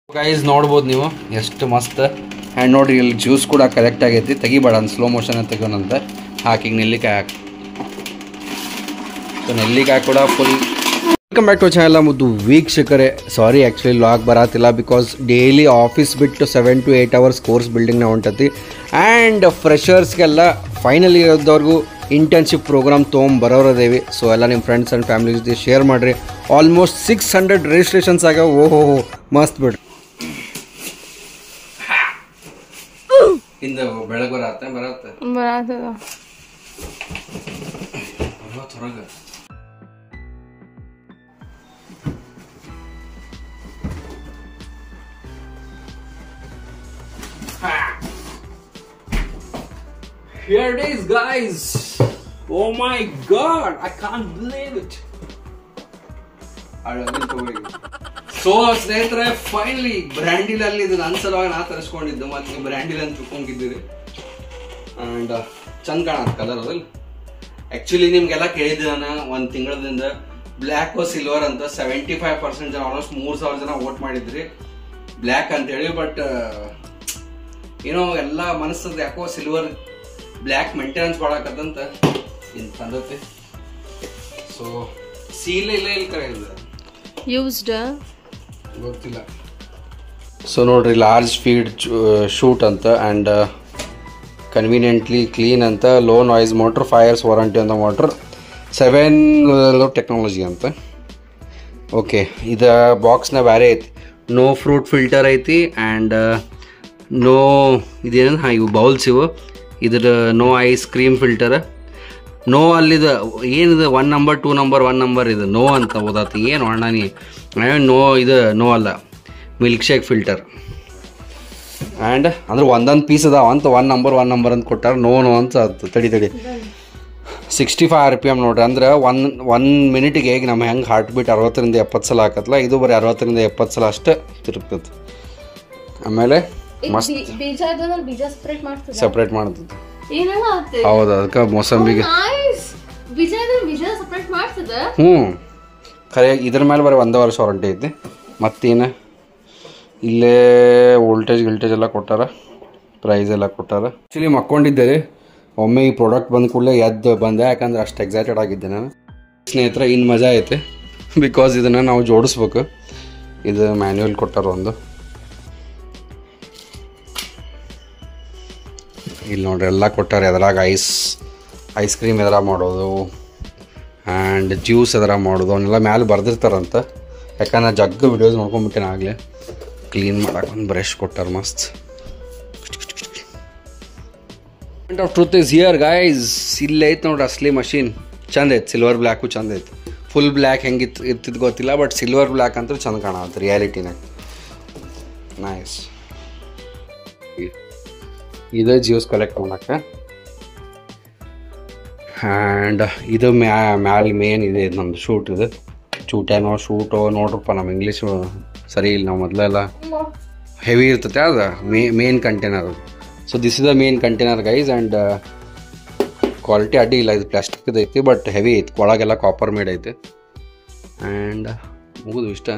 Guys ನೋಡ್ಬೋದು ನೀವು ಎಷ್ಟು ಮಸ್ತ್ ಆ್ಯಂಡ್ ನೋಡ್ರಿ ಇಲ್ಲಿ ಜ್ಯೂಸ್ ಕೂಡ ಕರೆಕ್ಟ್ ಆಗೈತಿ ತೆಗಿಬೇಡ ಅಂತ ಸ್ಲೋ ಮೋಷನ್ ತೆಗೋನಂತ ಹಾಕಿ ನೆಲ್ಲಿಕಾಯಿ ಹಾಕಿ ಸೊ ನೆಲ್ಲಿಕಾಯಿ ಕೂಡ full welcome back to channel ಮುದ್ದು ವೀಕ್ಷಕರೇ ಸಾರಿ ಆ್ಯಕ್ಚುಲಿ ಲಾಗ್ ಬರತ್ತಿಲ್ಲ ಬಿಕಾಸ್ ಡೈಲಿ ಆಫೀಸ್ ಬಿಟ್ಟು seven to eight hours course ಬಿಲ್ಡಿಂಗ್ನ ಹೊಂಟತಿ ಆ್ಯಂಡ್ ಫ್ರೆಷರ್ಸ್ಗೆಲ್ಲ ಫೈನಲ್ ಇರೋದವ್ರಿಗೂ ಇಂಟರ್ನ್ಶಿಪ್ ಪ್ರೋಗ್ರಾಮ್ ತೊಗೊಂಬರೋರದೇವಿ ಸೊ ಎಲ್ಲ ನಿಮ್ಮ ಫ್ರೆಂಡ್ಸ್ ಆ್ಯಂಡ್ ಫ್ಯಾಮಿಲಿ ಜೊತೆ ಶೇರ್ ಮಾಡಿರಿ ಆಲ್ಮೋಸ್ಟ್ ಸಿಕ್ಸ್ ಹಂಡ್ರೆಡ್ ರಿಜಿಸ್ಟ್ರೇಷನ್ಸ್ ಆಗ್ಯಾವ ಓಹೋ ಮಸ್ತ್ ಬಿಡ್ರಿ ಹಿಂದೆ ಬೆಳಗ್ಗೆ ಬರತ್ತೆ ಬರತ್ತೆ ಬರಾತದ ಹೊರಗೆ Here it is, guys. Oh my god, I can't believe it. So ಸ್ನೇಹಿತರೆ ಫೈನಲಿ ಬ್ರ್ಯಾಂಡಿಲ್ ಅಲ್ಲಿ ಇದು ನನ್ನ ಸಲುವಾಗಿ ನಾ ತರಿಸ್ಕೊಂಡಿದ್ದು ಮತ್ತೆ ನೀವು ಬ್ರ್ಯಾಂಡಿಲ್ ಅಂತ ತಿಳ್ಕೊಂಡಿದ್ದೀರಿ ಅಂಡ್ ಚಂದ ಕಾಣತ್ ಕಲರ್ ಅದಲ್ಲಿ ಆಕ್ಚುಲಿ ನಿಮ್ಗೆಲ್ಲ ಕೇಳಿದ್ದೆ ನಾನು ಒಂದು ತಿಂಗಳದಿಂದ ಬ್ಲ್ಯಾಕ್ ಓ ಸಿಲ್ವರ್ ಅಂತ ಸೆವೆಂಟಿ ಫೈವ್ ಪರ್ಸೆಂಟ್ ಜನ ಆಲ್ಮೋಸ್ಟ್ ಮೂರು ಸಾವಿರ ಜನ ವೋಟ್ ಮಾಡಿದ್ರಿ ಬ್ಲ್ಯಾಕ್ ಅಂತೇಳಿ ಬಟ್ ಏನೋ ಎಲ್ಲ ಮನಸ್ಸದ ಯಾಕೋ ಸಿಲ್ವರ್ ಬ್ಲ್ಯಾಕ್ ಮೇಂಟೆನೆನ್ಸ್ ಮಾಡಕತ್ತಂತ ಇದು ತಂದತೆ ಸೊ ಸೀಲ್ ಇಲ್ಲ ಇಲ್ಲಿ ಕರೆ ಇದೆ ಯೂಸ್ಡ್ ಗೊತ್ತಿಲ್ಲ ಸೊ ನೋಡ್ರಿ ಲಾರ್ಜ್ ಫೀಡ್ ಶೂಟ್ ಅಂತ ಆ್ಯಂಡ್ ಕನ್ವೀನಿಯೆಂಟ್ಲಿ ಕ್ಲೀನ್ ಅಂತ ಲೋ ನಾಯ್ಸ್ ಮೋಟ್ರ್ ಫೈರ್ಸ್ ವಾರಂಟಿ ಅಂತ ಮೋಟ್ರ್ ಸೆವೆನ್ ಟೆಕ್ನಾಲಜಿ ಅಂತ ಓಕೆ ಇದು ಬಾಕ್ಸ್ನ ಬೇರೆ ಐತಿ ನೋ ಫ್ರೂಟ್ ಫಿಲ್ಟರ್ ಐತಿ ಆ್ಯಂಡ್ ನೋ ಇದೇನು ಹಾಂ ಇವು ಬೌಲ್ಸ್ ಇವು ಇದ್ರ ನೋ ಐಸ್ ಕ್ರೀಮ್ ಫಿಲ್ಟರ್ ನೋ ಅಲ್ಲಿದು ಏನಿದೆ one number two number one number ಇದು ನೋ ಅಂತ ಓದಾತಿ ಏನು ಅಣ್ಣ ನೀ ನೋ ಇದು ನೋ ಅಲ್ಲ ಮಿಲ್ಕ್ ಶೇಕ್ ಫಿಲ್ಟರ್ ಆ್ಯಂಡ್ ಅಂದ್ರೆ ಒಂದೊಂದು ಪೀಸ್ ಅದಾವ ಅಂತ ಒನ್ ನಂಬರ್ ಒನ್ ನಂಬರ್ ಅಂತ ಕೊಟ್ಟಾರ ನೋ ನೋ ಅಂತ ಅದು ತಡಿ ತಡಿ sixty five R P M ನೋಡ್ರಿ ಅಂದ್ರೆ ಒನ್ ಒನ್ ಮಿನಿಟಿಗೆ ಈಗ ನಮ್ಮ ಹೆಂಗೆ ಹಾರ್ಟ್ ಬೀಟ್ ಅರವತ್ತರಿಂದ ಎಪ್ಪತ್ತು ಸಲ ಹಾಕತ್ತಲ್ಲ ಇದು ಬರೀ ಅರವತ್ತರಿಂದ ಎಪ್ಪತ್ತು ಸಲ ಅಷ್ಟೇ ತಿರುಗ್ತದೆ ಆಮೇಲೆ ಮಸ್ತ್ ಬೀಜ ಇದ್ದಲ್ಲ ಬೀಜ ಸ್ಪ್ರೆಡ್ ಮಾಡ್ತದ ಸಪ್ರೇಟ್ ಮಾಡ್ತದೆ ಏನೆಲ್ಲ ಆಗುತ್ತೆ ಹೌದು ಅದಕ್ಕೆ ಮೋಸಂಬಿಗೆ ನೈಸ್ ಬೀಜ ಇದ್ರೆ ಬೀಜ ಸಪ್ರೇಟ್ ಮಾಡ್ತದ ಹ್ಞೂ ಖರೆ ಇದ್ರ ಮೇಲೆ ಬರೀ ಒಂದೇ ವರ್ಷ ವಾರಂಟಿ ಐತಿ ಮತ್ತೇನು ಇಲ್ಲೇ ವೋಲ್ಟೇಜ್ ಗಿಲ್ಟೇಜ್ ಎಲ್ಲ ಕೊಟ್ಟಾರ ಪ್ರೈಸ್ ಎಲ್ಲ ಕೊಟ್ಟಾರ ಆ್ಯಕ್ಚುಲಿ ಮಕ್ಕೊಂಡಿದ್ದೆ ರೀ ಒಮ್ಮೆ ಈ ಪ್ರಾಡಕ್ಟ್ ಬಂದ ಕೂಡಲೇ ಎದ್ದು ಬಂದೆ ಯಾಕಂದ್ರೆ ಅಷ್ಟು ಎಕ್ಸೈಟೆಡ್ ಆಗಿದ್ದೆ ನಾನು ಸ್ನೇಹಿತರೆ ಇನ್ನು ಮಜಾ ಐತೆ ಬಿಕಾಸ್ ಇದನ್ನು ನಾವು ಜೋಡಿಸ್ಬೇಕು ಇದು ಮ್ಯಾನ್ಯುವಲ್ ಕೊಟ್ಟಾರ ಒಂದು ಇಲ್ಲಿ ನೋಡ್ರಿ ಎಲ್ಲ ಕೊಟ್ಟಾರೆ ಅದ್ರಾಗ ಐಸ್ ಐಸ್ ಕ್ರೀಮ್ ಎದರ ಮಾಡೋದು ಆ್ಯಂಡ್ ಜ್ಯೂಸ್ ಎದರ ಮಾಡೋದು ಅವನ್ನೆಲ್ಲ ಮ್ಯಾಲೆ ಬರ್ದಿರ್ತಾರಂತ ಯಾಕಂದ್ರೆ ಜಗ್ಗ ವಿಡಿಯೋಸ್ ನೋಡ್ಕೊಂಬಿಟ್ಟೇನೆ ಆಗಲೇ ಕ್ಲೀನ್ ಮಾಡಕ್ಕೆ ಒಂದು ಬ್ರಷ್ ಕೊಟ್ಟಾರ ಮಸ್ತ್ of truth is here guys ಇಲ್ಲೇ ಐತೆ ನೋಡ್ರಿ ಅಸ್ಲಿ ಮಷೀನ್ ಚಂದ ಐತೆ ಸಿಲ್ವರ್ ಬ್ಲ್ಯಾಕು ಚಂದ ಐತೆ ಫುಲ್ ಬ್ಲ್ಯಾಕ್ ಹೆಂಗಿತ್ತು ಇರ್ತಿದ್ದು ಗೊತ್ತಿಲ್ಲ ಬಟ್ ಸಿಲ್ವರ್ ಬ್ಲ್ಯಾಕ್ ಅಂತೂ ಚಂದ ಕಾಣತ್ತೆ ರಿಯಾಲಿಟಿನಾಗ ನೈಸ್ ಇದು ಜ್ಯೂಸ್ ಕಲೆಕ್ಟ್ ಮಾಡಕ್ಕೆ ಆ್ಯಂಡ್ ಇದು ಮ್ಯಾ ಮ್ಯಾಲೆ ಮೇನ್ ಇದೆ ಇದು ನಮ್ಮದು ಶೂಟ್ ಇದು ಚೂಟೇನೋ ಶೂಟೋ ನೋಡ್ರಪ್ಪ ನಮ್ಮ ಇಂಗ್ಲೀಷು ಸರಿ ಇಲ್ಲ ನಾವು ಮೊದಲೆಲ್ಲ ಹೆವಿ ಇರ್ತತೆ ಅದು ಮೇ main container so this is the main container guys and quality ಅಡ್ಡಿ ಇಲ್ಲ ಇದು ಪ್ಲಾಸ್ಟಿಕ್ದು ಐತಿ ಬಟ್ ಹೆವಿ ಐತಿ ಒಳಗೆಲ್ಲ ಕಾಪರ್ ಮೇಡ್ ಐತೆ ಆ್ಯಂಡ್ ಮುಗಿದು ಇಷ್ಟ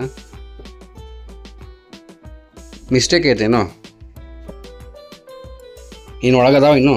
ಮಿಸ್ಟೇಕ್ ಐತೇನೋ ಇನ್ನು ಒಳಗದಾವ ಇನ್ನು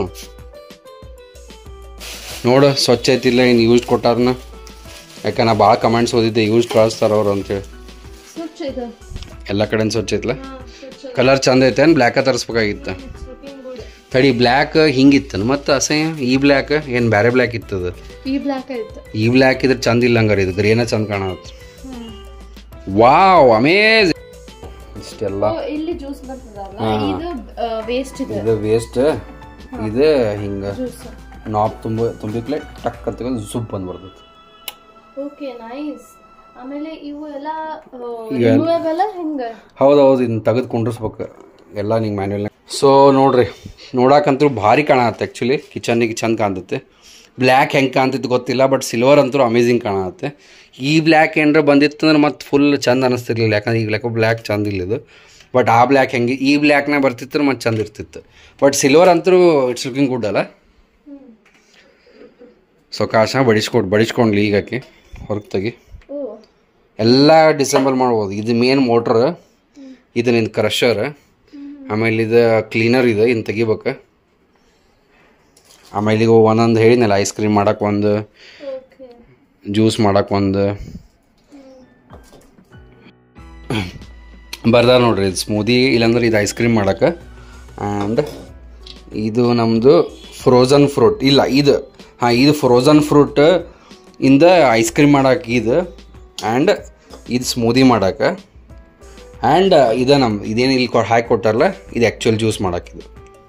ನೋಡು ಸ್ವಚ್ಛ ಐತಿಲ್ಲ ಇನ್ನು ಯೂಸ್ ಕೊಟ್ಟಾರನ ಯಾಕೆ ನಾ ಭಾಳ ಕಮೆಂಟ್ಸ್ ಓದಿದ್ದೆ ಯೂಸ್ ಕಳಿಸ್ತಾರ ಅವ್ರು ಅಂತೇಳಿ ಸ್ವಚ್ಛ ಇದು ಎಲ್ಲ ಕಡೆ ಸ್ವಚ್ಛ ಐತ್ಲ ಸ್ವಚ್ಛ ಕಲರ್ ಚಂದ ಐತೆ ಏನು ಬ್ಲ್ಯಾಕ ತರಿಸ್ಬೇಕಾಗಿತ್ತು ಇಟ್ಸ್ ಲುಕಿಂಗ್ ಗುಡ್ ತಡಿ ಬ್ಲ್ಯಾಕ್ ಹಿಂಗಿತ್ತು ಮತ್ತು ಅಸಹ್ಯ ಈ ಬ್ಲ್ಯಾಕ್ ಏನು ಬೇರೆ ಬ್ಲ್ಯಾಕ್ ಇತ್ತದ ಈ ಬ್ಲ್ಯಾಕ್ ಐತೆ ಈ ಬ್ಲ್ಯಾಕ್ ಇದ್ರೆ ಚಂದ ಇಲ್ಲ ಹಂಗಾರೆ ಇದು ಗ್ರೇನ ಚಂದ ಕಾಣತ್ತೆ ವಾವ್ ಅಮೇಜ್ ಇಷ್ಟೆಲ್ಲ ಓ, ಇಲ್ಲಿ ಜ್ಯೂಸ್ ಬರ್ತದಲ್ಲ ಇದು ವೇಸ್ಟ್ ಇದೆ ಇದು ವೇಸ್ಟ್ ಇದು ಹಿಂಗೆ ಜ್ಯೂಸ್ ನಾಪ್ ತುಂಬ ತುಂಬಿಕ್ಲೆ ಟಕ್ ಅಂತ ಸುಪ್ ಬಂದ್ಬರ್ತೈತೆ ಓಕೆ ನೈಸ್ ಆಮೇಲೆ ಇವು ಎಲ್ಲ ರಿಮೂವೇಬಲ್ ಹೆಂಗ ಹೌದೌದು ಇದನ್ನ ತೆಗೆದು ಕುಂಡ್ರಿಸ್ಬೇಕು ಎಲ್ಲ ನಿಂಗೆ ಮ್ಯಾನ್ಯಲ್ ಸೊ ನೋಡ್ರಿ ನೋಡಕ್ಕಂತೂ ಭಾರಿ ಕಾಣತ್ತೆ ಆ್ಯಕ್ಚುಲಿ ಕಿಚನಿಗೆ ಚಂದ ಕಾಣ್ತೈತೆ ಬ್ಲ್ಯಾಕ್ ಹೆಂಗೆ ಕಾಣ್ತೈತೆ ಗೊತ್ತಿಲ್ಲ ಬಟ್ ಸಿಲ್ವರ್ ಅಂತೂ ಅಮೇಝಿಂಗ್ ಕಾಣತ್ತೆ ಈ ಬ್ಲ್ಯಾಕ್ ಏನಾರ ಬಂದಿತ್ತಂದ್ರೆ ಮತ್ತೆ ಫುಲ್ ಚಂದ ಅನಿಸ್ತಿರ್ಲಿಲ್ಲ ಯಾಕಂದ್ರೆ ಈಗ ಲೆಕ್ಕ ಬ್ಲ್ಯಾಕ್ ಚಂದ ಇಲ್ಲ ಇದು ಬಟ್ ಆ ಬ್ಲ್ಯಾಕ್ ಹೆಂಗೆ ಈ ಬ್ಲ್ಯಾಕ್ನಾಗ ಬರ್ತಿತ್ತು ಮತ್ತೆ ಚಂದ ಇರ್ತಿತ್ತು ಬಟ್ ಸಿಲ್ವರ್ ಅಂತೂ ಇಟ್ಸ್ ಲುಕಿಂಗ್ ಗುಡ್ ಅಲ್ಲ ಸೊ ಕಾಶ ಬಡಿಸ್ಕೊಡು ಬಡಿಸ್ಕೊಂಡ್ಲಿ ಈಗ ಆಕಿ ಹೊರಗೆ ತೆಗಿ ಓ ಎಲ್ಲ ಡಿಸೆಂಬಲ್ ಮಾಡ್ಬೋದು ಇದು ಮೇನ್ ಮೋಟ್ರ್ ಇದು ನಿಂದು ಕ್ರಷರ್ ಆಮೇಲೆ ಇದು ಕ್ಲೀನರ್ ಇದೆ ಇನ್ನು ತೆಗಿಬೇಕು ಆಮೇಲೆ ಈಗ ಒಂದೊಂದು ಹೇಳಿದ್ನಲ್ಲ ಐಸ್ ಕ್ರೀಮ್ ಮಾಡಕ್ಕೆ ಒಂದು ಓಕೆ ಜ್ಯೂಸ್ ಮಾಡಕ್ಕೆ ಒಂದು ಬರ್ದ ನೋಡ್ರಿ ಇದು ಸ್ಮೂದಿ ಇಲ್ಲಾಂದ್ರೆ ಇದು ಐಸ್ ಕ್ರೀಮ್ ಮಾಡಕ್ಕೆ ಆ್ಯಂಡ್ ಇದು ನಮ್ಮದು ಫ್ರೋಝನ್ ಫ್ರೂಟ್ ಇಲ್ಲ ಇದು ಹಾಂ ಇದು ಫ್ರೋಝನ್ ಫ್ರೂಟ್ ಇಂದ ಐಸ್ ಕ್ರೀಮ್ ಮಾಡಕ್ಕೆ ಇದು ಆ್ಯಂಡ್ ಇದು ಸ್ಮೂದಿ ಮಾಡಕ್ಕೆ ಆ್ಯಂಡ್ ಇದು ನಮ್ಮ ಇದೇನು ಇಲ್ಲಿ ಕೊ ಹಾಕಿ ಕೊಟ್ಟಾರಲ್ಲ ಇದು ಆ್ಯಕ್ಚುಯಲ್ ಜ್ಯೂಸ್ ಮಾಡಕ್ಕಿದು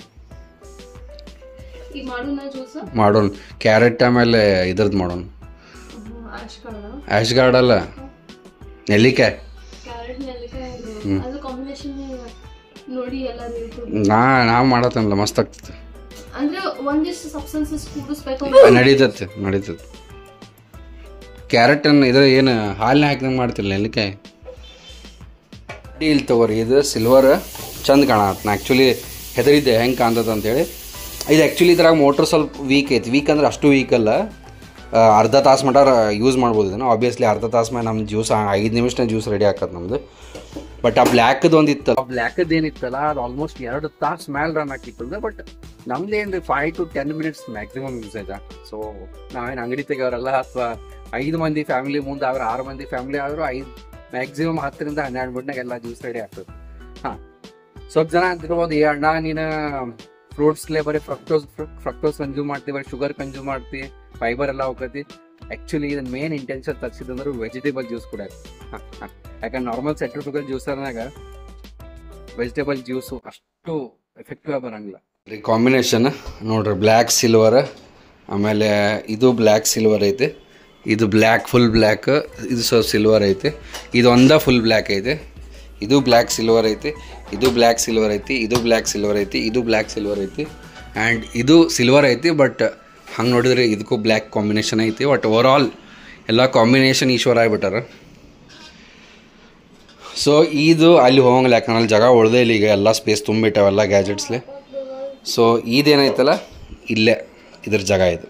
ಈಗ ಮಾಡೋಣ ಜ್ಯೂಸ್ ಮಾಡೋಣ ಕ್ಯಾರೆಟ್ ಆಮೇಲೆ ಇದ್ರದ್ದು ಮಾಡೋಣ ಆಶ್ ಕಾರಣ ಆ್ಯಶ್ ಗಾರ್ಡ್ ಅಲ್ಲ ನೆಲ್ಲಿಕಾಯಿ ಕ್ಯಾರೆಟ್ ನೆಲ್ಲಿಕಾಯಿ ಅದು ಕಾಂಬಿನೇಷನ್ ನೋಡಿ ಎಲ್ಲರೂ ಯೂಟ್ಯೂಬ್ ನಾ ನಾವು ಮಾಡತ್ತಲ್ಲ ಮಸ್ತ್ ಆಗ್ತದೆ ಅಂದ್ರೆ ಒಂದಿಷ್ಟು ಸಬ್ಸ್ಟೆನ್ಸಸ್ ಕೂಡಿಸ್ಬೇಕು ನಡೀತತ್ತೆ ನಡೀತದೆ ಕ್ಯಾರೆಟ್ ಅನ್ನು ಇದು ಏನು ಹಾಲಿನ ಹಾಕಿದಂಗೆ ಮಾಡ್ತಿಲ್ಲ ನೆಲ್ಲಿಕಾಯಿ ಇಲ್ಲಿ ತಗೋರಿ ಇದು ಸಿಲ್ವರ್ ಚಂದ ಕಾಣತ್ತೆ ನಾ ಆ್ಯಕ್ಚುಲಿ ಹೆದರಿದ್ದೆ ಹೆಂಗೆ ಕಾಣ್ತದೆ ಅಂತೇಳಿ ಇದು ಆ್ಯಕ್ಚುಲಿ ಇದ್ರಾಗ ಮೋಟ್ರ್ ಸ್ವಲ್ಪ ವೀಕ್ ಐತಿ ವೀಕ್ ಅಂದ್ರೆ ಅಷ್ಟು ವೀಕ್ ಅಲ್ಲ ಆ, ಅರ್ಧ ತಾಸು ಮಟ ಯೂಸ್ ಮಾಡ್ಬೋದು ಇದನ್ನು ಆಬ್ವಿಯಸ್ಲಿ ಅರ್ಧ ತಾಸು ಮೇಲೆ ನಮ್ಮ ಜ್ಯೂಸ್ ಐದು ನಿಮಿಷನ ಜ್ಯೂಸ್ ರೆಡಿ ಆಕತ್ ನಮ್ಮದು ಬಟ್ ಆ ಬ್ಲ್ಯಾಕ್ದು ಒಂದು ಇತ್ತಲ್ಲ ಆ ಬ್ಲ್ಯಾಕದ್ದು ಏನಿತ್ತಲ್ಲ ಅದು ಆಲ್ಮೋಸ್ಟ್ ಎರಡು ತಾಸು ಮೇಲೆ ರನ್ ಹಾಕಿತ್ತಂದ್ರೆ ಬಟ್ ನಮ್ದು ಏನು five to ten minutes maximum use ಆಯ್ತಾ ಸೊ ನಾವೇನು ಅಂಗಡಿ ತೆಗೆಯೋರಲ್ಲ ಅಥವಾ ಐದು ಮಂದಿ ಫ್ಯಾಮಿಲಿ ಮುಂದೆ ಆದ್ರೆ ಆರು ಮಂದಿ ಫ್ಯಾಮಿಲಿ ಆದರೂ ಐದು ಮ್ಯಾಕ್ಸಿಮಮ್ ಹತ್ತರಿಂದ ಹನ್ನೆರಡು ಮಿನಿಟ್ನಾಗ ಎಲ್ಲ ಜ್ಯೂಸ್ ರೆಡಿ ಆಗ್ತದೆ ಹಾಂ ಸ್ವಲ್ಪ ಜನ ಅಂತಿರ್ಬೋದು ಏ ಅಣ್ಣ ನೀನು ಫ್ರೂಟ್ಸ್ಲೇ ಬರೀ ಫ್ರಕ್ಟೋಸ್ ಫ್ರಕ್ಟೋಸ್ ಕನ್ಸ್ಯೂಮ್ ಮಾಡ್ತೀವಿ ಬರೀ ಶುಗರ್ ಕನ್ಸ್ಯೂಮ್ ಮಾಡ್ತಿ ಫೈಬರ್ ಎಲ್ಲ ಹೋಗತಿ ಆ್ಯಕ್ಚುಲಿ ಇದನ್ನ ಮೇನ್ ಇಂಟೆನ್ಷನ್ ತರಿಸಿದಂದ್ರೆ ವೆಜಿಟೇಬಲ್ ಜ್ಯೂಸ್ ಕೂಡ ಹಾಂ ಹಾಂ ಯಾಕಂದ್ರೆ ನಾರ್ಮಲ್ ಸೆಟ್ರಿಫಿಕಲ್ ಜ್ಯೂಸರ್ನಾಗ ವೆಜಿಟೇಬಲ್ ಜ್ಯೂಸು ಅಷ್ಟು ಎಫೆಕ್ಟಿವ್ ಆಗಿ ಬರಂಗಿಲ್ಲ ರೀ ಕಾಂಬಿನೇಷನ್ ನೋಡ್ರಿ ಬ್ಲ್ಯಾಕ್ ಸಿಲ್ವರ್ ಆಮೇಲೆ ಇದು ಬ್ಲ್ಯಾಕ್ ಸಿಲ್ವರ್ ಐತೆ ಇದು ಬ್ಲ್ಯಾಕ್ ಫುಲ್ ಬ್ಲ್ಯಾಕ್ ಇದು ಸ್ವಲ್ಪ ಸಿಲ್ವರ್ ಐತೆ ಇದು ಒಂದ ಫುಲ್ ಬ್ಲ್ಯಾಕ್ ಐತೆ ಇದು ಬ್ಲ್ಯಾಕ್ ಸಿಲ್ವರ್ ಐತಿ ಇದು ಬ್ಲ್ಯಾಕ್ ಸಿಲ್ವರ್ ಐತಿ ಇದು ಬ್ಲ್ಯಾಕ್ ಸಿಲ್ವರ್ ಐತಿ ಇದು ಬ್ಲ್ಯಾಕ್ ಸಿಲ್ವರ್ ಐತಿ ಆ್ಯಂಡ್ ಇದು ಸಿಲ್ವರ್ ಐತಿ ಬಟ್ ಹಂಗೆ ನೋಡಿದ್ರೆ ಇದಕ್ಕೂ ಬ್ಲ್ಯಾಕ್ ಕಾಂಬಿನೇಷನ್ ಐತಿ ಬಟ್ ಓವರ್ ಆಲ್ ಎಲ್ಲ ಕಾಂಬಿನೇಷನ್ ಈಶ್ವರ ಆಗ್ಬಿಟ್ಟಾರ ಸೊ ಇದು ಅಲ್ಲಿ ಹೋಗಂಗಿಲ್ಲ ಯಾಕಂದ್ರೆ ಅಲ್ಲಿ ಜಾಗ ಉಳ್ದೇ ಇಲ್ಲ ಈಗ ಎಲ್ಲ ಸ್ಪೇಸ್ ತುಂಬಿಟ್ಟಾವೆಲ್ಲ ಗ್ಯಾಜೆಟ್ಸ್ಲೆ ಸೊ ಇದೇನೈತಲ್ಲ ಇಲ್ಲೇ ಇದ್ರ ಜಾಗ ಇದು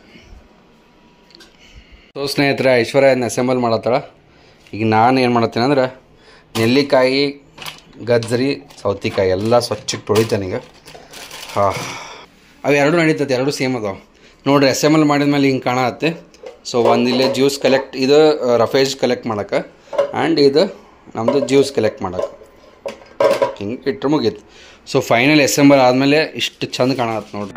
ಸೊ ಸ್ನೇಹಿತರೆ ಐಶ್ವರ್ಯ ಅದನ್ನ ಅಸೆಂಬಲ್ ಮಾಡತ್ತಾಳ ಈಗ ನಾನು ಏನು ಮಾಡತ್ತೀನಿ ಅಂದ್ರೆ ನೆಲ್ಲಿಕಾಯಿ ಗಜ್ಜರಿ ಸೌತಿಕಾಯಿ ಎಲ್ಲ ಸ್ವಚ್ಛಕ್ಕೆ ತೊಳಿತೇನೆ ಈಗ ಹಾಂ ಅವು ಎರಡು ನಡೀತೈತೆ ಎರಡು ಸೇಮ್ ಅದಾವೆ ನೋಡ್ರಿ ಅಸೆಂಬಲ್ ಮಾಡಿದ್ಮೇಲೆ ಹಿಂಗೆ ಕಾಣತ್ತೆ ಸೊ ಒಂದು ಇಲ್ಲೇ ಜ್ಯೂಸ್ ಕಲೆಕ್ಟ್ ಇದು ರಫೇಜ್ ಕಲೆಕ್ಟ್ ಮಾಡಕ್ಕೆ ಆ್ಯಂಡ್ ಇದು ನಮ್ಮದು ಜ್ಯೂಸ್ ಕಲೆಕ್ಟ್ ಮಾಡಕ್ಕೆ ಹಿಂಗೆ ಇಟ್ಟರೆ ಮುಗೀತು ಸೊ ಫೈನಲ್ ಅಸೆಂಬಲ್ ಆದಮೇಲೆ ಇಷ್ಟು ಚಂದ ಕಾಣತ್ತೆ ನೋಡ್ರಿ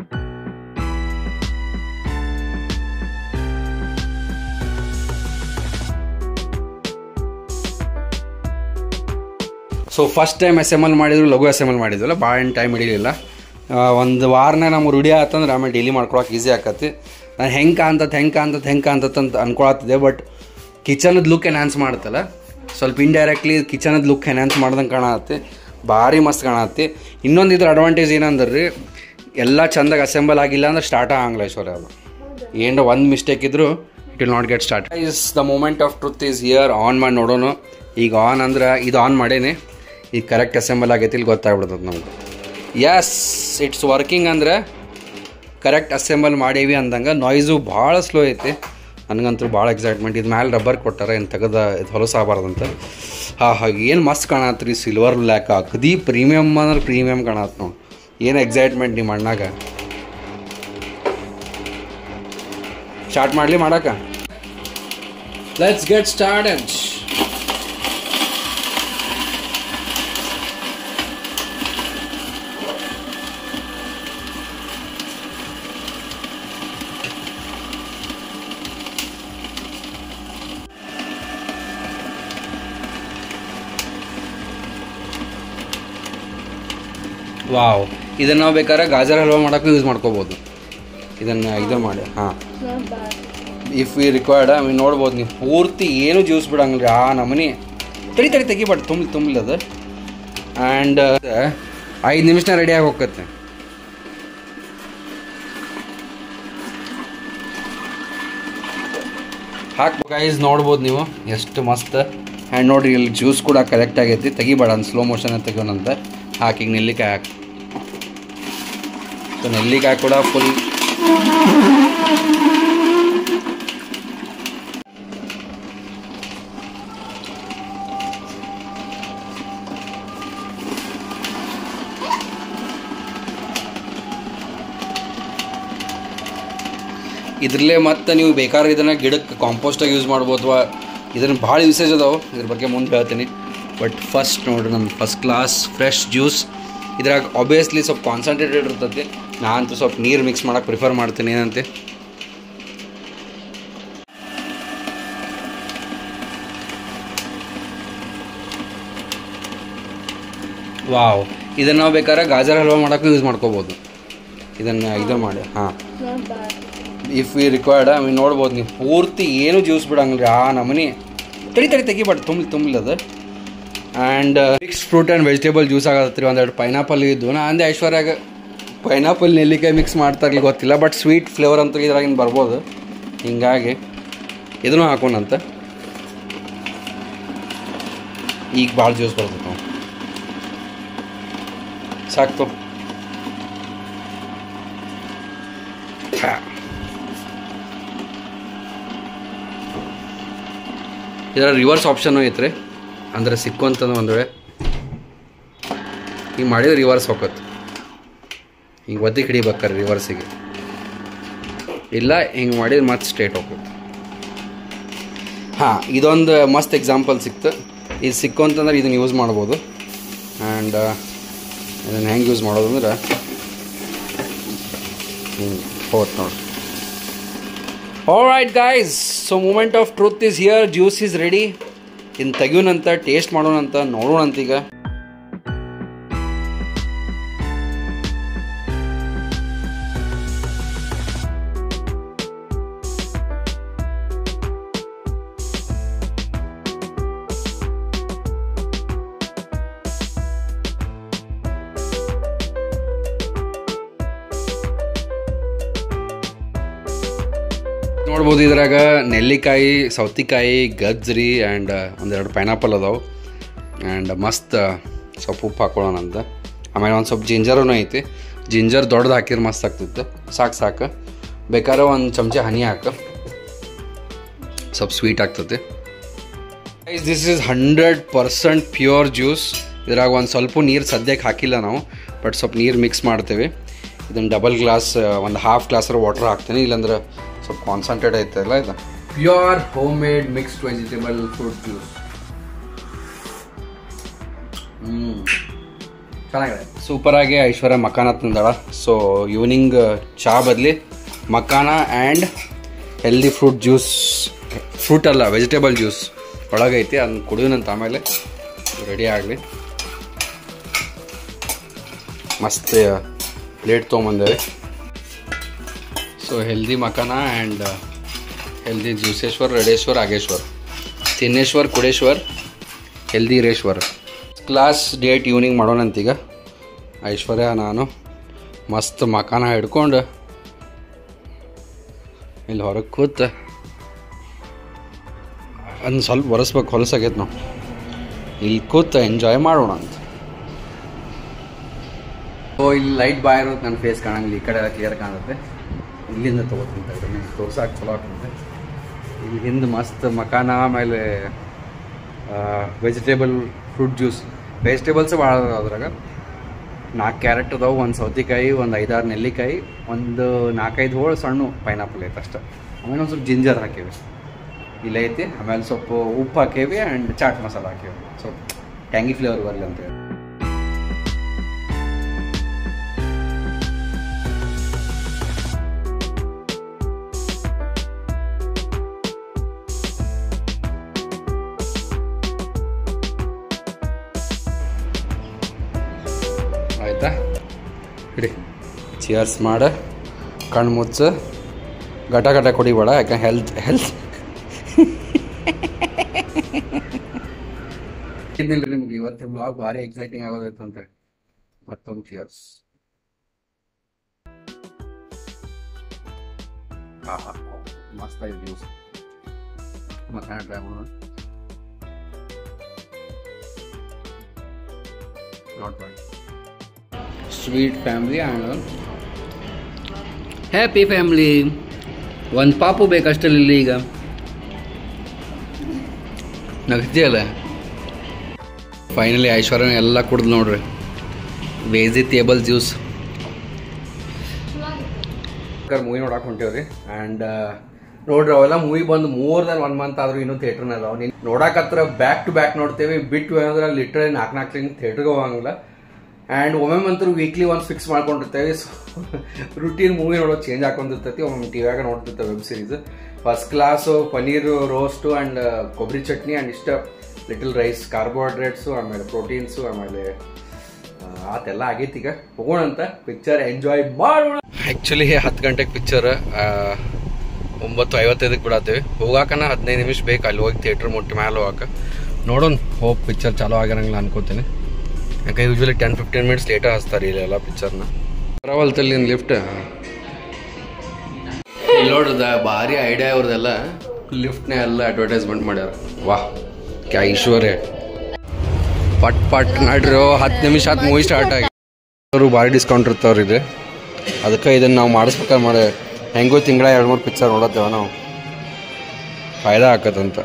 ಸೊ ಫಸ್ಟ್ ಟೈಮ್ ಅಸೆಂಬಲ್ ಮಾಡಿದ್ರು ಲಘು ಅಸೆಂಬಲ್ ಮಾಡಿದ್ವಲ್ಲ ಭಾಳ ಏನು ಟೈಮ್ ಹಿಡಿಲಿಲ್ಲ ಒಂದು ವಾರನೇ ನಮ್ಗೆ ರೂಢಿ ಆತಂದ್ರೆ ಆಮೇಲೆ ಡೈಲಿ ಮಾಡ್ಕೊಳಕ್ಕೆ ಈಸಿ ಆಕತಿ ನಾನು ಹೆಂಗೆ ಕಾಣ್ತತ್ ಹೆಂಗೆ ಕಾಣ್ತತ್ ಹೆಂಗೆ ಕಾಣ್ತತ್ ಅಂತ ಅನ್ಕೊಳತ್ತಿದೆ ಬಟ್ ಕಿಚನದ ಲುಕ್ ಎನ್ಹಾನ್ಸ್ ಮಾಡುತ್ತಲ್ಲ ಸ್ವಲ್ಪ ಇಂಡೈರೆಕ್ಟ್ಲಿ ಕಿಚನದ ಲುಕ್ ಎನ್ಹಾನ್ಸ್ ಮಾಡ್ದಂಗೆ ಕಾಣತ್ತೆ ಭಾರಿ ಮಸ್ತ್ ಕಾಣತ್ತೆ ಇನ್ನೊಂದು ಇದ್ರ ಅಡ್ವಾಂಟೇಜ್ ಏನಂದ್ರೆ ರೀ ಎಲ್ಲ ಚಂದಾಗಿ ಅಸೆಂಬಲ್ ಆಗಿಲ್ಲ ಅಂದ್ರೆ ಸ್ಟಾರ್ಟ್ ಆಗಂಗಿಲ್ಲ ಐಶ್ವರ್ಯ ಅದು ಏನೋ ಒಂದು ಮಿಸ್ಟೇಕ್ ಇದ್ರು it will not get start is the moment of truth is here on ಮಾಡಿ ನೋಡೋಣ ಈಗ ಆನ್ ಅಂದ್ರೆ ಇದು ಆನ್ ಮಾಡೇನಿ ಈಗ ಕರೆಕ್ಟ್ ಅಸೆಂಬಲ್ ಆಗೈತಿ ಇಲ್ಲಿ ಗೊತ್ತಾಗ್ಬಿಡ್ತದೆ ನಮ್ಗೆ ಎಸ್ ಇಟ್ಸ್ ವರ್ಕಿಂಗ್ ಅಂದ್ರೆ ಕರೆಕ್ಟ್ ಅಸೆಂಬಲ್ ಮಾಡೀವಿ ಅಂದಂಗೆ ನಾಯ್ಸು ಭಾಳ ಸ್ಲೋ ಐತಿ ನನಗಂತೂ ಭಾಳ ಎಕ್ಸೈಟ್ಮೆಂಟ್ ಇದು ಮ್ಯಾಲೆ ರಬ್ಬರ್ ಕೊಟ್ಟಾರ ಏನು ತೆಗೆದ ಇದು ಹೊಲಸಾಗಬಾರ್ದಂತ ಹಾಂ ಹಾಗೆ ಏನು ಮಸ್ತ್ ಕಾಣತ್ತೆ ರೀ ಸಿಲ್ವರ್ ಬ್ಲ್ಯಾಕ್ ಅಗದಿ ಪ್ರೀಮಿಯಮ್ ಅಂದ್ರೆ ಪ್ರೀಮಿಯಮ್ ಕಾಣತ್ತೆ ನೋಡಿ ಏನು ಎಕ್ಸೈಟ್ಮೆಂಟ್ ನಿಮ್ಮ ಅಣ್ಣಾಗ ಸ್ಟಾರ್ಟ್ ಮಾಡಲಿ ಮಾಡಕ ಲೆಟ್ಸ್ ಗೆಟ್ ಸ್ಟಾರ್ಟೆಡ್ ವಾವ್ ಇದನ್ನು ನಾವು ಬೇಕಾದ್ರೆ ಗಾಜರ್ ಹಲ್ವಾ ಮಾಡೋಕ್ಕೂ ಯೂಸ್ ಮಾಡ್ಕೋಬೋದು ಇದನ್ನು ಇದು ಮಾಡಿ ಹಾಂ not bad if we required I mean ನೋಡ್ಬೋದು ನೀವು ಪೂರ್ತಿ ಏನು ಜ್ಯೂಸ್ ಬಿಡಂಗಿಲ್ಲ ರೀ ಆ ನಮನಿ ತಡಿ ತಡಿ ತೆಗಿಬಾರ್ದು ತುಂಬಲಿ ತುಂಬಲಿ ಅದು ಆ್ಯಂಡ್ ಐದು ನಿಮಿಷನ ರೆಡಿಯಾಗಿ ಹೋಗತ್ತೆ ಹಾಕ್ಬೇಕು ಗೈಸ್ ನೋಡ್ಬೋದು ನೀವು ಎಷ್ಟು ಮಸ್ತ್ ಆ್ಯಂಡ್ ನೋಡ್ರಿ ಇಲ್ಲಿ ಜ್ಯೂಸ್ ಕೂಡ ಕರೆಕ್ಟ್ ಆಗೈತಿ ತೆಗಿಬೇಡ ಅಂತ ಸ್ಲೋ ಮೋಷನ್ ತೆಗೋಣಂತ ಹಾಕಿ ಈಗ ನೆಲ್ಲಿಕಾಯಿ ಹಾಕಿ ಸೊ ನೆಲ್ಲಿಕಾಯಿ ಕೂಡ ಫುಲ್ ಇದ್ರಲ್ಲೇ ಮತ್ತೆ ನೀವು ಬೇಕಾದ್ರೆ ಇದನ್ನು ಗಿಡಕ್ಕೆ ಕಾಂಪೋಸ್ಟಾಗಿ ಯೂಸ್ ಮಾಡ್ಬೋದು ಅಥವಾ ಇದನ್ನು ಭಾಳ ಯೂಸೇಜ್ ಅದಾವೆ ಇದ್ರ ಬಗ್ಗೆ ಮುಂದೆ ಹೇಳ್ತೀನಿ ಬಟ್ ಫಸ್ಟ್ ನೋಡ್ರಿ ನಮ್ಮ ಫಸ್ಟ್ ಕ್ಲಾಸ್ ಫ್ರೆಶ್ ಜ್ಯೂಸ್ ಇದ್ರಾಗ ಆಬ್ವಿಯಸ್ಲಿ ಸ್ವಲ್ಪ ಕಾನ್ಸಂಟ್ರೇಟೆಡ್ ಇರ್ತೈತಿ ನಾ ಅಂತೂ ಸ್ವಲ್ಪ ನೀರು ಮಿಕ್ಸ್ ಮಾಡೋಕೆ ಪ್ರಿಫರ್ ಮಾಡ್ತೀನಿ ಏನಂತೆ ವಾವ್ ಇದನ್ನು ನಾವು ಬೇಕಾದ್ರೆ ಗಾಜರ್ ಹಲ್ವಾ ಮಾಡೋಕ್ಕೂ ಯೂಸ್ ಮಾಡ್ಕೋಬೋದು ಇದನ್ನು ಇದು ಮಾಡಿ ಹಾಂ not bad if we required I mean ನೋಡ್ಬೋದು ನೀವು ಪೂರ್ತಿ ಏನು ಜ್ಯೂಸ್ ಬಿಡಂಗಿಲ್ಲ ರೀ ಆ ನಮನಿ ತಡಿ ತಡಿ ತೆಗಿಬಾರ್ದು ತುಂಬಲಿ ತುಂಬಲಿ ಅದು and mix fruit and vegetable juice ಆಗತ್ತೆ ರೀ ಒಂದೆರಡು ಪೈನಾಪಲ್ ಇದ್ದು ನಾ ಅಂದೆ ಐಶ್ವರ್ಯಾಗ ಪೈನಾಪಲ್ ನೆಲ್ಲಿಕಾಯಿ ಮಿಕ್ಸ್ ಮಾಡ್ತಾರಲಿ ಗೊತ್ತಿಲ್ಲ ಬಟ್ ಸ್ವೀಟ್ ಫ್ಲೇವರ್ ಅಂತೂ ಇದ್ರಾಗಿನ ಬರ್ಬೋದು ಹಿಂಗಾಗಿ ಇದನ್ನು ಹಾಕೋಣಂತ ಈಗ ಭಾಳ ಜ್ಯೂಸ್ ಬರ್ತೈತೆ ನಾವು ಸಾಕ್ತು ಹಾ ಇದರ ರಿವರ್ಸ್ ಆಪ್ಷನು ಐತ್ರಿ ಅಂದ್ರೆ ಸಿಕ್ಕು ಅಂತಂದು ಒಂದು ವೇಳೆ ಹಿಂಗೆ ಮಾಡಿದ್ರೆ ರಿವರ್ಸ್ ಹೋಗತ್ತೆ ಹಿಂಗೆ ಒದ್ದಿ ಹಿಡಿಬೇಕಾರೆ ರಿವರ್ಸಿಗೆ ಇಲ್ಲ ಹಿಂಗೆ ಮಾಡಿದ್ರೆ ಮತ್ತೆ ಸ್ಟ್ರೇಟ್ ಹೋಗುತ್ತೆ ಹಾಂ ಇದೊಂದು ಮಸ್ತ್ ಎಕ್ಸಾಂಪಲ್ ಸಿಕ್ತು ಇದು ಸಿಕ್ಕು ಅಂತಂದ್ರೆ ಇದನ್ನು ಯೂಸ್ ಮಾಡ್ಬೋದು ಆ್ಯಂಡ್ ಇದನ್ನು ಹೆಂಗೆ ಯೂಸ್ ಮಾಡೋದು ಅಂದ್ರೆ ಹಿಂಗೆ ಹೋಗುತ್ತೆ ನೋಡಿ right guys so moment of truth is here juice is ready ಇನ್ನು ತೆಗಿಯೋಣಂತ ಟೇಸ್ಟ್ ಮಾಡೋಣಂತ ನೋಡೋಣಂತ ಈಗ ನೋಡ್ಬೋದು ಇದ್ರಾಗ ನೆಲ್ಲಿಕಾಯಿ ಸೌತಿಕಾಯಿ ಗಜ್ರಿ ಆ್ಯಂಡ್ ಒಂದೆರಡು ಪೈನಾಪಲ್ ಅದಾವೆ ಆ್ಯಂಡ್ ಮಸ್ತ್ ಸ್ವಲ್ಪ ಉಪ್ಪು ಹಾಕೊಳ್ಳೋಣ ಅಂತ ಆಮೇಲೆ ಒಂದು ಸ್ವಲ್ಪ ಜಿಂಜರೂ ಐತಿ ಜಿಂಜರ್ ದೊಡ್ಡದು ಹಾಕಿದ್ರೆ ಮಸ್ತ್ ಆಗ್ತಿತ್ತು ಸಾಕು ಸಾಕು ಬೇಕಾದ್ರೆ ಒಂದು ಚಮಚ ಹನಿ ಹಾಕು ಸ್ವಲ್ಪ ಸ್ವೀಟ್ ಆಗ್ತದೆ this is hundred percent pure juice ಇದ್ರಾಗ ಒಂದು ಸ್ವಲ್ಪ ನೀರು ಸದ್ಯಕ್ಕೆ ಹಾಕಿಲ್ಲ ನಾವು ಬಟ್ ಸ್ವಲ್ಪ ನೀರು ಮಿಕ್ಸ್ ಮಾಡ್ತೇವೆ ಇದನ್ನು ಡಬಲ್ ಗ್ಲಾಸ್ ಒಂದು ಹಾಫ್ ಗ್ಲಾಸರ ವಾಟರ್ ಹಾಕ್ತೀನಿ ಇಲ್ಲಾಂದ್ರೆ ಸ್ವಲ್ಪ ಕಾನ್ಸಂಟ್ರೇಟ್ ಐತಲ್ಲ ಇದು pure homemade mixed vegetable fruit juice ಹ್ಞೂ ಚೆನ್ನಾಗಿದೆ ಸೂಪರಾಗಿ ಐಶ್ವರ್ಯ ಮಕಾನ ತಂದಾಳ ಸೊ ಈವ್ನಿಂಗ್ ಚಹಾ ಬದಲಿ makhana and healthy fruit juice fruit ಅಲ್ಲ ವೆಜಿಟೇಬಲ್ ಜ್ಯೂಸ್ ಒಳಗೈತಿ ಅದನ್ನ ಕುಡಿಯೋಣಂತ ಆಮೇಲೆ ರೆಡಿ ಆಗಲಿ ಮಸ್ತ್ ಪ್ಲೇಟ್ ತೊಗೊಂಬಂದೇವೆ so healthy makhana and healthy ಜ್ಯೂಸೇಶ್ವರ್ ರೆಡೇಶ್ವರ್ ಆಗೇಶ್ವರ್ ತಿನ್ನೇಶ್ವರ್ ಕುಡೇಶ್ವರ್ ಹೆಲ್ದಿ ಇರೇಶ್ವರ್ ಕ್ಲಾಸ್ ಡೇಟ್ ಈವ್ನಿಂಗ್ ಮಾಡೋಣಂತೀಗ ಐಶ್ವರ್ಯ ನಾನು ಮಸ್ತ್ ಮಕಾನ ಹಿಡ್ಕೊಂಡು ಇಲ್ಲಿ ಹೊರಗೆ ಕೂತ ಅದನ್ನ ಸ್ವಲ್ಪ ಒರೆಸ್ಬೇಕು ಹೊಲಸಾಗೈತೆ ನಾವು ಇಲ್ಲಿ ಕೂತ ಎಂಜಾಯ್ ಮಾಡೋಣ ಅಂತ ಓ ಇಲ್ಲಿ ಲೈಟ್ ಬಾಯ್ ಇರೋದು ನನ್ನ ಫೇಸ್ ಕಾಣಂಗಿಲ್ಲ ಈ ಕಡೆ ಎಲ್ಲ ಕ್ಲಿಯರ್ ಕಾಣುತ್ತೆ ಇಲ್ಲಿಂದ ತೊಗೋತೀನಿ ತಗೊಳ್ಳಿ ತೋರ್ಸಾಕ ಚಲೋ ಆಗ್ತದೆ ಇಲ್ಲಿ ಹಿಂದೆ ಮಸ್ತ್ ಮಕಾನ ಆಮೇಲೆ ವೆಜಿಟೇಬಲ್ ಫ್ರೂಟ್ ಜ್ಯೂಸ್ ವೆಜಿಟೇಬಲ್ಸ್ ಭಾಳ ಅದಾವ ಅದ್ರಾಗ ನಾಲ್ಕು ಕ್ಯಾರೆಟ್ ಅದಾವೆ ಒಂದು ಸೌತೆಕಾಯಿ ಒಂದು ಐದಾರು ನೆಲ್ಲಿಕಾಯಿ ಒಂದು ನಾಲ್ಕೈದು ಹೋಳು ಸಣ್ಣ ಪೈನಾಪಲ್ ಐತೆ ಅಷ್ಟೆ ಆಮೇಲೆ ಒಂದು ಸ್ವಲ್ಪ ಜಿಂಜರ್ ಹಾಕೇವಿ ಇಲ್ಲ ಐತಿ ಆಮೇಲೆ ಸ್ವಲ್ಪ ಉಪ್ಪು ಹಾಕೇವಿ ಆ್ಯಂಡ್ ಚಾಟ್ ಮಸಾಲ ಹಾಕೇವಿ ಸ್ವಲ್ಪ ಟ್ಯಾಂಗಿ ಫ್ಲೇವರ್ ಬರಲಿ ಅಂತ ಹೇಳಿ ಆಯ್ತಾ ಹಿಡಿ ಚಿಯರ್ಸ್ ಮಾಡ ಕಣ್ಣು ಮುಚ್ಚ ಘಟ ಘಟ ಕುಡಿಬೇಡ ಯಾಕೆ ಹೆಲ್ತ್ ಹೆಲ್ತ್ ಇನ್ನಿಲ್ಲ ನಿಮ್ಗೆ ಇವತ್ತು ಬ್ಲಾಗ್ ಭಾರಿ ಎಕ್ಸೈಟಿಂಗ್ ಆಗೋದೈತೆ ಅಂತ ಮತ್ತೊಂದು ಚಿಯರ್ಸ್ ಆಹಾ ಮಸ್ತ್ ಆಗಿದೆ ಜ್ಯೂಸ್ ಮತ್ತೆ ಟ್ರೈ ಮಾಡೋಣ not bad sweet family and happy family ಒಂದು ಪಾಪು ಬೇಕಷ್ಟಲ್ಲಿ ಇಲ್ಲಿ ಈಗ ನಗ್ತಿಯಲ್ಲ ಫೈನಲಿ ಐಶ್ವರ್ಯನ ಎಲ್ಲ ಕುಡ್ದು ನೋಡ್ರಿ ವೆಜಿಟೇಬಲ್ ಜ್ಯೂಸ್ ಚಲೋ ಆಗಿತ್ತು ಮೂವಿ ನೋಡಕ್ ಹೊಂಟೇವ್ರಿ ಆ್ಯಂಡ್ ನೋಡ್ರಿ ಅವೆಲ್ಲ ಮೂವಿ ಬಂದು ಮೋರ್ ದನ್ ಒನ್ ಮಂತ್ ಆದ್ರೂ ಇನ್ನೂ ಥಿಯೇಟರ್ನ ಅದಾವ ನೀನು ನೋಡಕತ್ರ ಬ್ಯಾಕ್ ಟು ಬ್ಯಾಕ್ ನೋಡ್ತೇವೆ ಬಿಟ್ಟು ಅಂದ್ರೆ ಲಿಟ್ರಲಿ ನಾಲ್ಕು ನಾಲ್ಕು ತಿಂಗ್ ಥಿಯೇಟರ್ಗೆ ಹೋಗಂಗಿಲ್ಲ ಆ್ಯಂಡ್ ಒಮ್ಮೆ ಅಂತೂ ವೀಕ್ಲಿ ಒಂದು ಫಿಕ್ಸ್ ಮಾಡ್ಕೊಂಡಿರ್ತೇವೆ ಸೊ ರುಟೀನ್ ಮೂವಿ ನೋಡೋದು ಚೇಂಜ್ ಹಾಕೊಂಡಿರ್ತೈತಿ ಒಮ್ಮೆ ಟಿವ್ಯಾಗ ನೋಡ್ತಿರ್ತೇವೆ web series first class paneer roast and ಕೊಬ್ಬರಿ ಚಟ್ನಿ ಆ್ಯಂಡ್ ಇಷ್ಟ ಲಿಟಲ್ ರೈಸ್ ಕಾರ್ಬೋಹೈಡ್ರೇಟ್ಸು ಆಮೇಲೆ ಪ್ರೋಟೀನ್ಸು ಆಮೇಲೆ ಆ, ಆತೆಲ್ಲ ಆಗೈತಿ ಈಗ ಹೋಗೋಣಂತ ಪಿಕ್ಚರ್ ಎಂಜಾಯ್ ಮಾಡೋಣ ಆ್ಯಕ್ಚುಲಿ ಹತ್ತು ಗಂಟೆಗೆ ಪಿಕ್ಚರ್ ಒಂಬತ್ತು ಐವತ್ತೈದಕ್ಕೆ ಬಿಡತ್ತೇವೆ ಹೋಗಾಕನ ಹದಿನೈದು ನಿಮಿಷ ಬೇಕು ಅಲ್ಲಿ ಹೋಗಿ ಥಿಯೇಟ್ರ್ ಮುಟ್ಟಿ ಮ್ಯಾಲೆ ಹೋಗಾಕ ನೋಡೋಣ ಹೋಗಿ ಪಿಕ್ಚರ್ ಚಾಲೂ ಆಗಿರಂಗಿಲ್ಲ ಅನ್ಕೋತೀನಿ ಯಾಕೆ ಯೂಶ್ವಲಿ ಟೆನ್ ಫಿಫ್ಟೀನ್ ಮಿನಿಟ್ಸ್ ಲೇಟಾಗಿ ಹಚ್ತಾರೆ ಇಲ್ಲೆಲ್ಲ ಪಿಕ್ಚರ್ನ ಬರವಲ್ತಲ್ಲಿ ನಿನ್ನ ಲಿಫ್ಟ್ ಇಲ್ಲಿ ನೋಡ್ರದ ಭಾರಿ ಐಡಿಯಾ ಅವ್ರದ್ದೆಲ್ಲ ಲಿಫ್ಟ್ನೇ ಎಲ್ಲ ಅಡ್ವರ್ಟೈಸ್ಮೆಂಟ್ ಮಾಡ್ಯಾರ ವಾಹ್ ಕ್ಯಾ ಐಶ್ವರ್ಯ ಪಟ್ ಪಟ್ ನಡ್ರಿ ಹತ್ತು ನಿಮಿಷ ಹತ್ತು ಮೂವಿ ಸ್ಟಾರ್ಟ್ ಆಗಿ ಅವರು ಭಾರಿ ಡಿಸ್ಕೌಂಟ್ ಇರ್ತಾವ್ರಿ ಇದು ಅದಕ್ಕೆ ಇದನ್ನು ನಾವು ಮಾಡಿಸ್ಬೇಕಾದ್ರೆ ಮಾಡಿ ಹೆಂಗೋ ತಿಂಗಳ ಎರಡು ಮೂರು ಪಿಕ್ಚರ್ ನೋಡತ್ತೇವ ನಾವು ಫಾಯ್ದಾ ಆಕತ್ತಂತ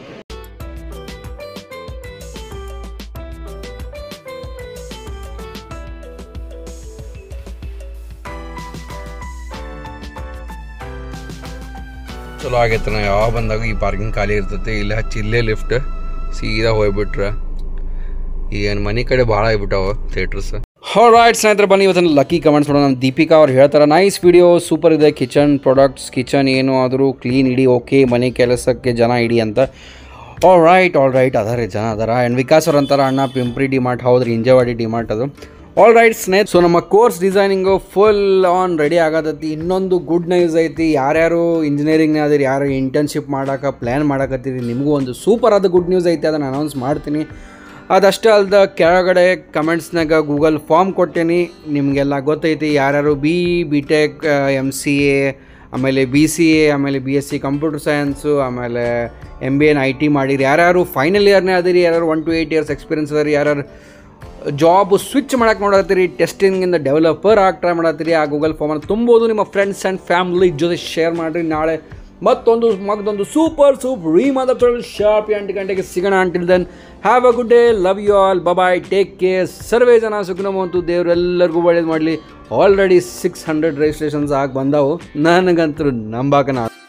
ಚಲೋ ಆಗೈತೆ ನಾವು ಯಾವಾಗ ಬಂದಾಗ ಈ ಪಾರ್ಕಿಂಗ್ ಖಾಲಿ ಇರ್ತೈತಿ ಇಲ್ಲಿ ಹಚ್ಚಿ ಇಲ್ಲೇ ಲಿಫ್ಟ್ ಸೀದಾ ಹೋಗ್ಬಿಟ್ರೆ ಏನು ಮನೆ ಕಡೆ ಭಾಳ ಆಗ್ಬಿಟ್ಟಾವ ಥಿಯೇಟರ್ಸ್ ರೈಟ್ ಸ್ನೇಹಿತರೆ ಬನ್ನಿ ಇವತ್ತಿನ ಲಕ್ಕಿ ಕಮೆಂಟ್ಸ್ ಮಾಡೋಣ ನಮ್ಮ ದೀಪಿಕಾ ಅವ್ರು ಹೇಳ್ತಾರೆ ನೈಸ್ ವಿಡಿಯೋ ಸೂಪರ್ ಇದೆ ಕಿಚನ್ ಪ್ರಾಡಕ್ಟ್ಸ್ ಕಿಚನ್ ಏನು ಆದರೂ ಕ್ಲೀನ್ ಇಡಿ ಓಕೆ ಮನೆ ಕೆಲಸಕ್ಕೆ ಜನ ಇಡಿ ಅಂತ ಆಲ್ ರೈಟ್ ಆಲ್ ರೈಟ್ ಅದಾರೆ ಜನ ಅದಾರ ಆ್ಯಂಡ್ ವಿಕಾಸ್ ಅವ್ರು ಅಂತಾರೆ ಅಣ್ಣ ಪಿಂಪ್ರಿ ಡಿಮಾರ್ಟ್ ಹೌದ್ರಿ ಇಂಜವಾಡಿ ಡಿಮಾರ್ಟ್ ಅದು ಆಲ್ ರೈಟ್ ಸ್ನೇಹಿತ ಸೊ ನಮ್ಮ course designing full on ready ಆಗತೈತಿ ಇನ್ನೊಂದು ಗುಡ್ ನ್ಯೂಸ್ ಐತಿ ಯಾರ್ಯಾರು ಇಂಜಿನಿಯರಿಂಗ್ನ ಅದಿರಿ ಯಾರು ಇಂಟರ್ನ್ಶಿಪ್ ಮಾಡಕ್ಕೆ ಪ್ಲ್ಯಾನ್ ಮಾಡಕತ್ತೀರಿ ನಿಮಗೂ ಒಂದು ಸೂಪರ್ ಆದ ಗುಡ್ ನ್ಯೂಸ್ ಐತಿ ಅದನ್ನು ಅನೌನ್ಸ್ ಮಾಡ್ತೀನಿ ಅದಷ್ಟೇ ಅಲ್ದ ಕೆಳಗಡೆ ಕಮೆಂಟ್ಸ್ನಾಗ ಗೂಗಲ್ ಫಾರ್ಮ್ ಕೊಟ್ಟೇನಿ ನಿಮಗೆಲ್ಲ ಗೊತ್ತೈತಿ ಯಾರ್ಯಾರು B B tech M C A ಆಮೇಲೆ ಬಿ ಸಿ ಎ ಆಮೇಲೆ B S C computer science ಆಮೇಲೆ M B N I T ಮಾಡಿರಿ ಯಾರ್ಯಾರು ಫೈನಲ್ ಇಯರ್ನೇ ಅದಿರಿ ಯಾರ್ಯಾರು one to eight years experience ಅದಾರಿ ಯಾರ್ಯಾರು ಜಾಬ್ ಸ್ವಿಚ್ ಮಾಡಕ್ಕೆ ನೋಡತ್ತೀರಿ ಟೆಸ್ಟಿಂಗಿಂದ ಡೆವಲಪರ್ ಆಗಿ ಟ್ರೈ ಮಾಡತ್ತೀರಿ ಆ ಗೂಗಲ್ ಫಾರ್ಮನ್ನು ತುಂಬೋದು ನಿಮ್ಮ ಫ್ರೆಂಡ್ಸ್ ಆ್ಯಂಡ್ ಫ್ಯಾಮಿಲಿ ಜೊತೆ ಶೇರ್ ಮಾಡಿರಿ ನಾಳೆ ಮತ್ತೊಂದು ಮಗದೊಂದು ಸೂಪರ್ ಸೂಪರ್ ರೀ ಮಾತ್ರ ಶಾರ್ಪ್ ಎಂಟು ಗಂಟೆಗೆ ಸಿಗೋಣ until then have a good day love you all bye take care ಸರ್ವೇ ಜನ ಸುಖನಮಂತು ದೇವರೆಲ್ಲರಿಗೂ ಒಳ್ಳೇದು ಮಾಡಲಿ ಆಲ್ರೆಡಿ ಸಿಕ್ಸ್ ಹಂಡ್ರೆಡ್ ರಿಜಿಸ್ಟ್ರೇಷನ್ಸ್ ಆಗಿ ಬಂದವು ನನಗಂತೂ ನಂಬಾಕನ